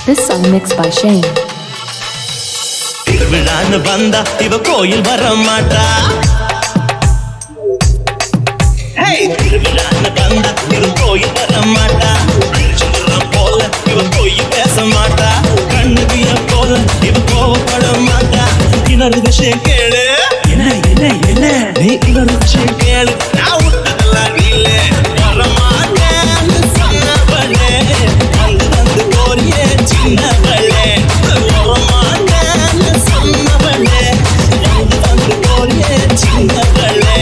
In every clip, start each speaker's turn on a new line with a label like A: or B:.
A: This song mixed by Shane.
B: திருவிழான்னு வந்தா இவ கோயில் வர மாட்டா ஹேய், திருவிழான்னு வந்தா இவ கோயில் வர மாட்டா திருச்செந்தூரம் போல இவ கோயில் பேச மாட்டா கண்ணுவிய போல இவ கோவப்பட மாட்டா இன்னொரு விஷயம் கேளு என்ன என்ன என்ன நீ இன்னொரு விஷயம் கேளு நான் விட்டதெல்லாம் இல்ல வர மாட்டேன்னு சொன்னவளே வந்து வந்து கோரியே சின்னவளே வர மாட்டேன்னு சொன்னவளே வந்து வந்து கோரியே சின்னவளே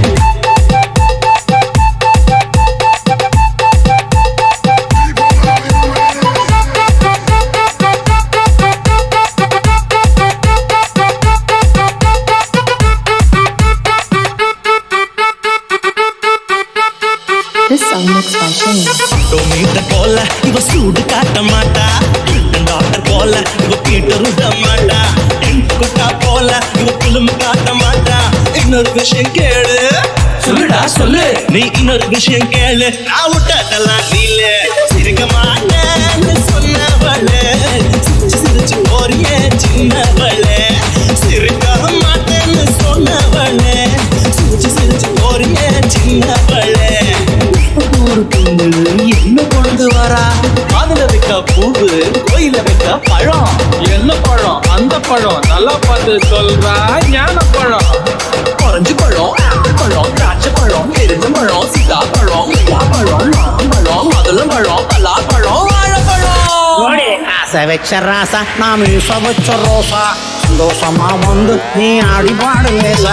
A: This song mixed by Shane.
B: Tomato போல இவ சூடு காட்ட மாட்டா டாக்டர் போல இவ பீட்டர் விட மாட்டா குட்டா போல இவ குளும் காட்ட மாட்டா இன்னொரு விஷயம் கேளு சொல்லுடா சொல்லு நீ இன்னொரு விஷயம் கேளு நான் விட்டதெல்லாம் நீல சிரிக்க மாட்டேன்னு சொன்னவளே சிரிச்சு சிரிச்சு போறியே சின்னவளே சிரிக்க மாட்டேன்னு சொன்னவளே சிரிச்சு சிரிச்சு போறியே சின்னவளே ஒரு பொண்ணு என்ன கொண்டு வரா காதுல வைக்க பூவு கோயில வைக்க பழம்
C: என்ன பழம் அந்த பழம் நல்லா பார்த்து சொல்றா ஞான பழம்
B: குறைஞ்சு பழம் ஆப்பிள் பழம் திராட்சை பழம் எரிஞ்ச பழம் சீதா பழம் கொய்யா பழம் மாம்பழம் மதுளம் பழம் பலா பழம் வாழைப்பழம்
D: ஆசை வச்ச ராசா நான் மீச வச்ச ரோசா சந்தோஷமா வந்து நீ ஆடி பாடு லேசா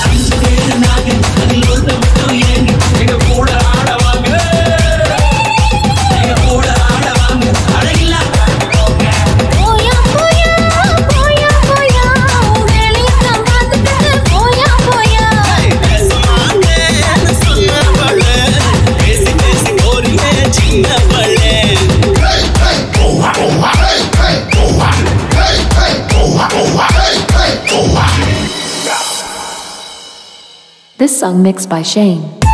C: எங்க கூட ஆடவாங்க எங்க கூட ஆடவாங்க அழகில்லா
E: போயா போயா போயா போயா வெளியில வந்துட்டு போயா போயா
B: பேச மாட்டேன்னு சொன்னவளே பேசி பேசி போறியே சின்னவளே
A: This song mixed by Shane.